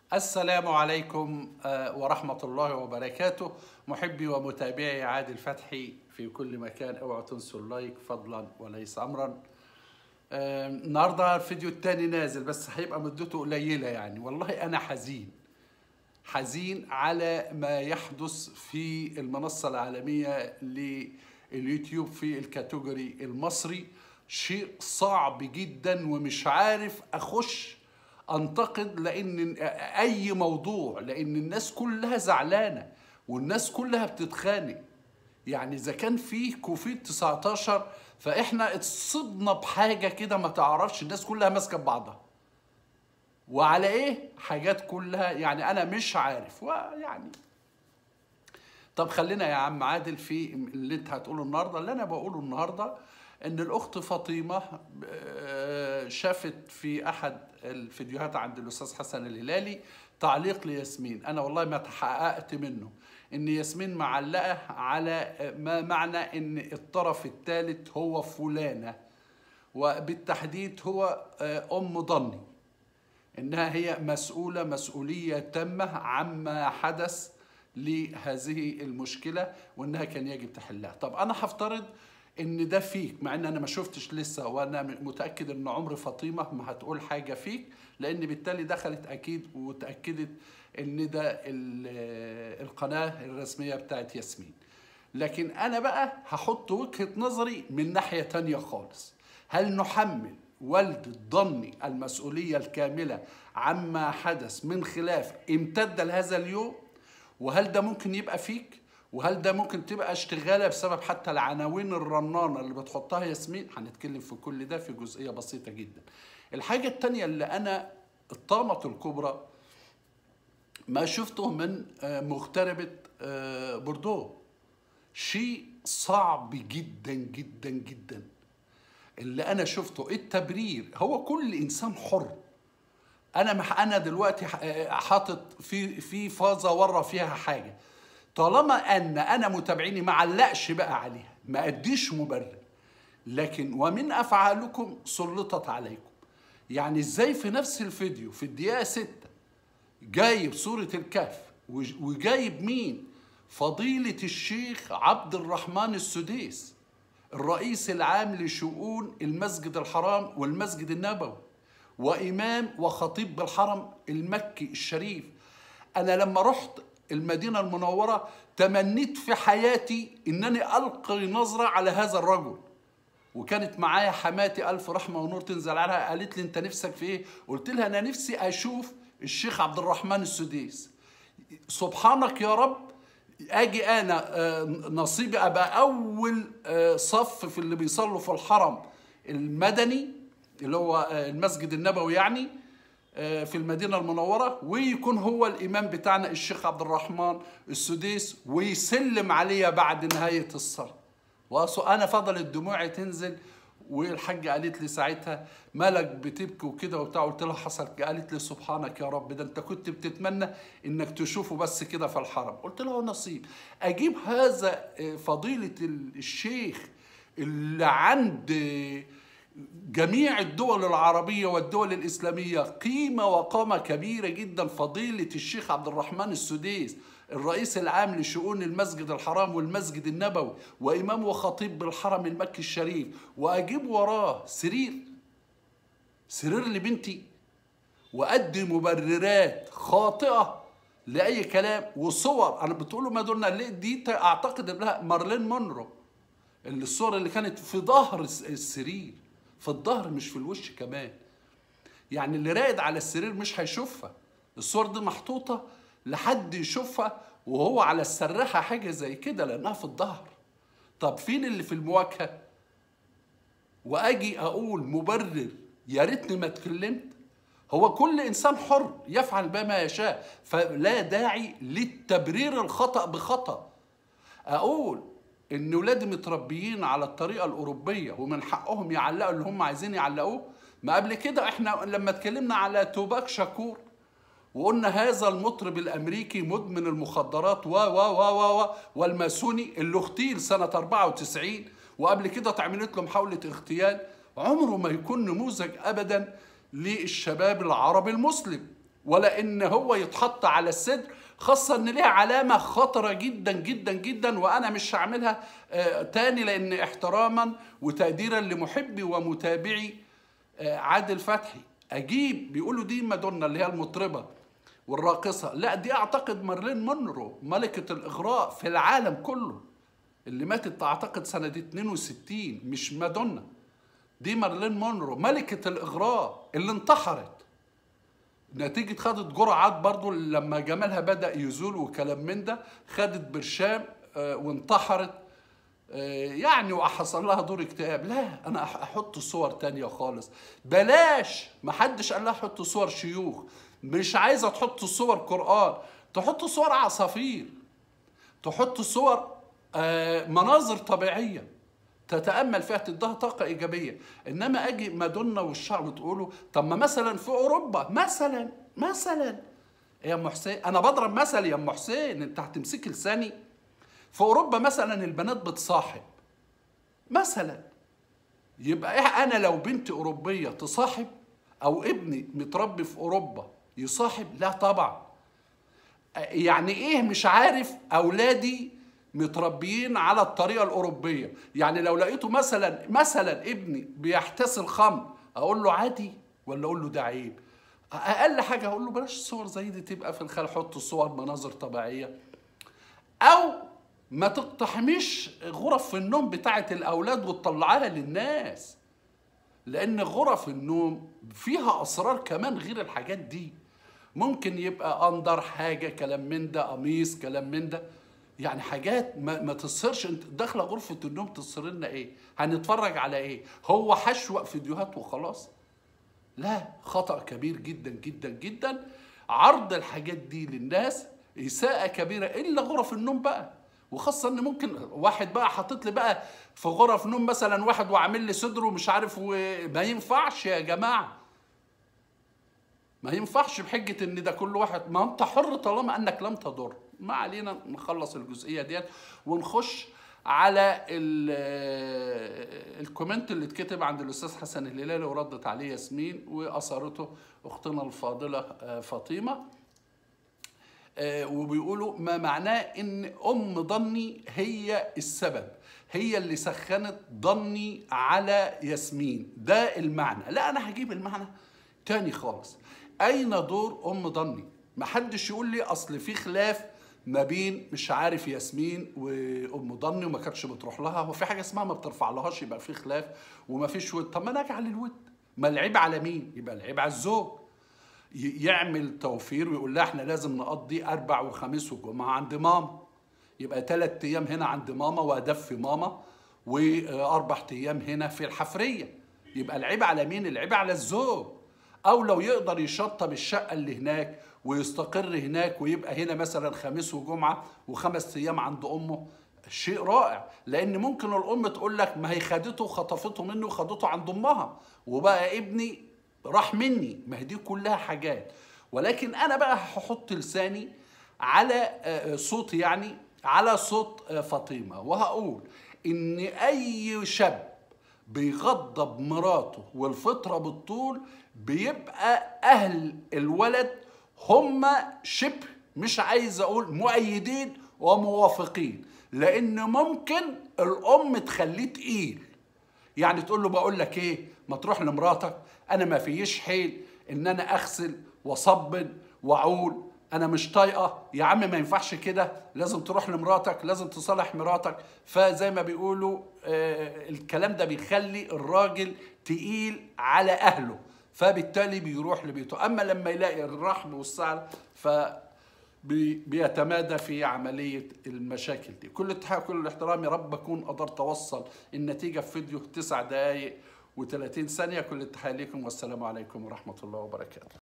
السلام عليكم آه، ورحمة الله وبركاته محبي ومتابعي عادل فتحي في كل مكان اوعوا تنسوا اللايك فضلا وليس امرا آه، النهارده الفيديو التاني نازل بس هيبقى مدته قليلة يعني والله انا حزين حزين على ما يحدث في المنصة العالمية لليوتيوب في الكاتيجوري المصري شيء صعب جدا ومش عارف اخش انتقد لان اي موضوع لان الناس كلها زعلانه والناس كلها بتتخانق يعني اذا كان في كوفيد 19 فاحنا اتصبنا بحاجه كده ما تعرفش الناس كلها ماسكه ببعضها وعلى ايه حاجات كلها يعني انا مش عارف ويعني طب خلينا يا عم عادل في اللي انت هتقوله النهارده اللي انا بقوله النهارده ان الاخت فاطمه آه، شافت في احد الفيديوهات عند الاستاذ حسن الهلالي تعليق لياسمين انا والله ما تحققت منه ان ياسمين معلقه على ما معنى ان الطرف الثالث هو فلانه وبالتحديد هو آه، ام ضني انها هي مسؤوله مسؤوليه تامه عما حدث لهذه المشكله وانها كان يجب تحلها طب انا هفترض ان ده فيك مع ان انا ما شفتش لسه وانا متاكد ان عمر فاطمه ما هتقول حاجه فيك لان بالتالي دخلت اكيد وتاكدت ان ده ال- القناه الرسميه بتاعت ياسمين لكن انا بقى هحط وجهه نظري من ناحيه تانية خالص هل نحمل والد الضني المسؤوليه الكامله عما حدث من خلاف امتد لهذا اليوم وهل ده ممكن يبقى فيك وهل ده ممكن تبقى اشتغاله بسبب حتى العناوين الرنانه اللي بتحطها ياسمين هنتكلم في كل ده في جزئيه بسيطه جدا الحاجه التانية اللي انا الطامه الكبرى ما شفته من آه، مغتربه آه، بوردو شيء صعب جدا جدا جدا اللي انا شفته التبرير هو كل انسان حر انا مح انا دلوقتي ح- حاطط في في فازه ورا فيها حاجه طالما ان انا متابعيني ما علقش بقى عليها ما اديش مبرر لكن ومن افعالكم سلطت عليكم يعني ازاي في نفس الفيديو في الدقيقه 6 جايب سوره الكهف وج- وجايب مين فضيله الشيخ عبد الرحمن السديس الرئيس العام لشؤون المسجد الحرام والمسجد النبوي وإمام وخطيب بالحرم المكي الشريف أنا لما رحت المدينة المنورة تمنيت في حياتي أنني ألقي نظرة على هذا الرجل وكانت معايا حماتي ألف رحمة ونور تنزل عليها قالت لي أنت نفسك في إيه؟ قلت لها أنا نفسي أشوف الشيخ عبد الرحمن السديس سبحانك يا رب اجي انا آه، نصيبي ابقى اول آه، صف في اللي بيصلوا في الحرم المدني اللي هو آه، المسجد النبوي يعني آه، في المدينة المنورة ويكون هو الإمام بتاعنا الشيخ عبد الرحمن السديس ويسلم عليا بعد نهاية الصلاة وأنا فضلت دموعي تنزل والحاجة قالت لي ساعتها مالك بتبكي وكده وبتاع قلت لها حصل قالت لي سبحانك يا رب ده انت كنت بتتمنى انك تشوفه بس كده في الحرم قلت لها نصيب اجيب هذا آه، فضيلة الشيخ اللي عند آه، جميع الدول العربية والدول الإسلامية قيمة وقامة كبيرة جدا فضيلة الشيخ عبد الرحمن السديس الرئيس العام لشؤون المسجد الحرام والمسجد النبوي وإمام وخطيب بالحرم المكي الشريف وأجيب وراه سرير سرير لبنتي وأدي مبررات خاطئة لأي كلام وصور أنا بتقولوا ما دولنا ليه دي أعتقد إنها مارلين مونرو اللي الصور اللي كانت في ظهر الس- السرير في الظهر مش في الوش كمان يعني اللي راقد على السرير مش هيشوفها الصور دي محطوطة لحد يشوفها وهو على السراحة حاجة زي كده لأنها في الظهر طب فين اللي في المواجهة وأجي أقول مبرر يا ريتني ما اتكلمت هو كل إنسان حر يفعل بما يشاء فلا داعي للتبرير الخطأ بخطأ اقول ان ولادي متربيين على الطريقه الاوروبيه ومن حقهم يعلقوا اللي هم عايزين يعلقوه ما قبل كده احنا لما اتكلمنا على توباك شاكور وقلنا هذا المطرب الامريكي مدمن المخدرات و و و و و والماسوني اللي اغتيل سنه 94 وقبل كده اتعملت له محاوله اغتيال عمره ما يكون نموذج ابدا للشباب العربي المسلم ولا ان هو يتحط على الصدر خاصة ان ليها علامة خطرة جدا جدا جدا وانا مش هعملها آه، تاني لان احتراما وتقديرا لمحبي ومتابعي آه، عادل فتحي اجيب بيقولوا دي مادونا اللي هي المطربة والراقصة لا دي اعتقد مارلين مونرو ملكة الاغراء في العالم كله اللي ماتت اعتقد سنة 62 مش مادونا دي مارلين مونرو ملكة الاغراء اللي انتحرت نتيجة خدت جرعات برضو لما جمالها بدأ يزول وكلام من ده خدت برشام آه، وانتحرت آه، يعني وحصل لها دور اكتئاب لا انا أح- احط صور تانية خالص بلاش محدش قال لها حط صور شيوخ مش عايزة تحط صور قرآن تحط صور عصافير تحط صور آه، مناظر طبيعيه تتامل فيها تديها طاقه ايجابيه انما اجي مادونا والشعب تقولوا طب ما مثلا في اوروبا مثلا مثلا يا ام حسين انا بضرب مثل يا ام حسين انت هتمسكي لساني في اوروبا مثلا البنات بتصاحب مثلا يبقى إيه انا لو بنت اوروبيه تصاحب او ابني متربي في اوروبا يصاحب لا طبعا يعني ايه مش عارف اولادي متربيين على الطريقه الاوروبيه يعني لو لقيته مثلا مثلا ابني بيحتسي خمر اقول له عادي ولا اقول له ده عيب اقل حاجه اقول له بلاش صور زي دي تبقى في الخال حط صور مناظر طبيعيه او ما تقتحميش غرف النوم بتاعه الاولاد وتطلعها للناس لان غرف النوم فيها اسرار كمان غير الحاجات دي ممكن يبقى اندر حاجه كلام من ده قميص كلام من ده يعني حاجات ما, ما تصرش انت داخله غرفه النوم تصر لنا ايه هنتفرج على ايه هو حشوة فيديوهات وخلاص لا خطأ كبير جدا جدا جدا عرض الحاجات دي للناس إساءة كبيرة إلا غرف النوم بقى وخاصة إن ممكن واحد بقى حاطط لي بقى في غرف نوم مثلا واحد وعامل لي صدره مش عارف وما ينفعش يا جماعة ما ينفعش بحجة إن ده كل واحد ما أنت حر طالما أنك لم تضر ما علينا نخلص الجزئية ديت ونخش على ال- الكومنت اللي اتكتب عند الاستاذ حسن الهلالي وردت عليه ياسمين واثارته اختنا الفاضله آه، فاطمه آه، وبيقولوا ما معناه ان ام ضني هي السبب هي اللي سخنت ضني على ياسمين ده المعنى لا انا هجيب المعنى تاني خالص اين دور ام ضني محدش يقول لي اصل في خلاف ما بين مش عارف ياسمين وام ضني وما كانتش بتروح لها هو في حاجه اسمها ما بترفع لهاش يبقى في خلاف وما فيش ود طب ما انا اجعل الود ما العيب على مين يبقى العيب على الزوج ي- يعمل توفير ويقول لها احنا لازم نقضي اربع وخميس وجمعه عند ماما يبقى ثلاث ايام هنا عند ماما وادفي ماما واربع ايام هنا في الحفريه يبقى العيب على مين العيب على الزوج او لو يقدر يشطب الشقه اللي هناك ويستقر هناك ويبقى هنا مثلا خميس وجمعه وخمس ايام عند امه شيء رائع لان ممكن الام تقول لك ما هي خدته وخطفته مني وخدته عند امها وبقى ابني راح مني ما هي دي كلها حاجات ولكن انا بقى هحط لساني على آه، صوتي يعني على صوت آه، فاطمه وهقول ان اي شاب بيغضب مراته والفطره بالطول بيبقى اهل الولد هم شبه مش عايز اقول مؤيدين وموافقين لان ممكن الام تخليه تقيل يعني تقول له بقول لك ايه ما تروح لمراتك انا ما فيش حيل ان انا اغسل واصبن واعول انا مش طايقه يا عم ما ينفعش كده لازم تروح لمراتك لازم تصالح مراتك فزي ما بيقولوا آه الكلام ده بيخلي الراجل تقيل على اهله فبالتالي بيروح لبيته اما لما يلاقي الرحم والسعر ف بي- بيتمادى في عملية المشاكل دي كل التحية وكل الاحترام يا رب أكون قدرت أوصل النتيجة في فيديو تسع دقايق و30 ثانية كل التحية لكم والسلام عليكم ورحمة الله وبركاته